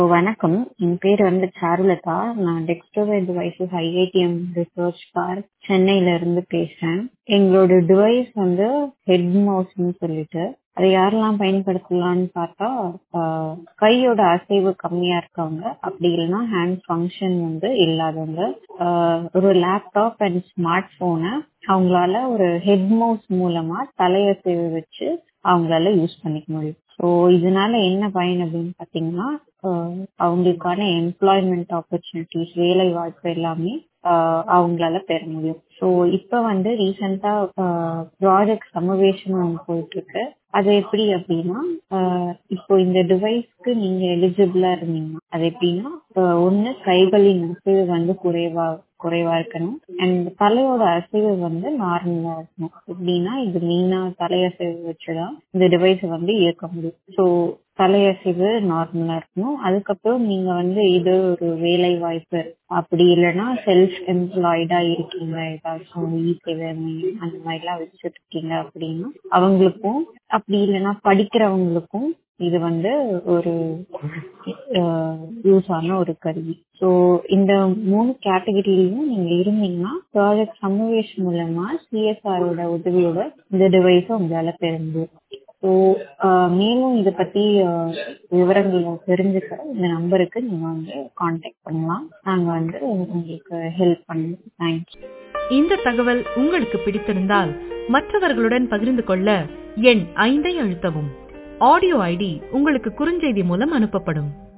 வணக்கம் என் பேர் வந்து சாருலதா நான் Textover devices IITM research park சென்னையில இருந்து பேசுறேன் எங்களோட டிவைஸ் வந்து ஹெட் மவுஸ்ன்னு சொல்லிட்டு அதை யாரெல்லாம் பயன்படுத்தலாம்னு பார்த்தா ஆஹ், கையோட அசைவு கம்மியா இருக்கவங்க அப்படி இல்லைன்னா ஹேண்ட் ஃபங்க்ஷன் வந்து இல்லாதவங்க ஆஹ், ஒரு லேப்டாப் அண்ட் ஸ்மார்ட் போனை அவங்களால ஒரு ஹெட் மவுஸ் மூலமா தலையசைவு வச்சு அவங்களால யூஸ் பண்ணிக்க முடியும் ஸோ இதனால என்ன பயன் அப்படின்னு பார்த்தீங்கன்னா ஆஹ் அவங்களுக்கான எம்ப்ளாய்மெண்ட் ஆப்பர்ச்சுனிட்டிஸ் வேலை வாய்ப்பு எல்லாமே ஆஹ் அவங்களால பெற முடியும் ஸோ இப்போ வந்து ரீசெண்டா ப்ராஜெக்ட் சமவேஷன் ஒன்று போயிட்டு இருக்கு அது எப்படி அப்படின்னா ஆஹ் இப்போ இந்த டிவைஸ்க்கு நீங்க எலிஜிபிளா இருந்தீங்கன்னா அது எப்படின்னா ஆஹ் ஒண்ணு கைகளின் அசைவு வந்து குறைவா குறைவா இருக்கணும் அண்ட் தலையோட அசைவு வந்து நார்மலா இருக்கணும் எப்படின்னா இது மெயினா தலையசைவு வச்சுதான் இந்த டிவைஸை வந்து இயக்க முடியும் ஸோ தலையசைவு நார்மலா இருக்கணும் அதுக்கப்புறம் நீங்க வந்து இது ஒரு வேலை வாய்ப்பு அப்படி இல்லைன்னா செல்ஃப் எம்ப்ளாய்டா இருக்கீங்க ஏதாச்சும் இ சேவை மையம் அந்த மாதிரிலாம் வச்சுட்டு இருக்கீங்க அப்படின்னா அவங்களுக்கும் அப்படி இல்லைன்னா படிக்கிறவங்களுக்கும் இது வந்து ஒரு யூஸ் ஆன ஒரு கருவி ஸோ இந்த மூணு கேட்டகரியிலையும் நீங்க இருந்தீங்கன்னா ப்ராஜெக்ட் சமவேஷ் மூலமா சிஎஸ்ஆரோட உதவியோட இந்த டிவைஸை உங்களால பெற முடியும் ஸோ மேலும் இதை பத்தி ஆஹ், விவரங்களை தெரிஞ்சுக்க இந்த நம்பருக்கு நீங்க வந்து காண்டாக்ட் பண்ணலாம் நாங்க வந்து உங்களுக்கு ஹெல்ப் பண்ணுவோம் தேங்க்யூ இந்த தகவல் உங்களுக்கு பிடித்திருந்தால் மற்றவர்களுடன் பகிர்ந்து கொள்ள எண் ஐந்தை அழுத்தவும் ஆடியோ ஐடி உங்களுக்கு குறுஞ்செய்தி மூலம் அனுப்பப்படும்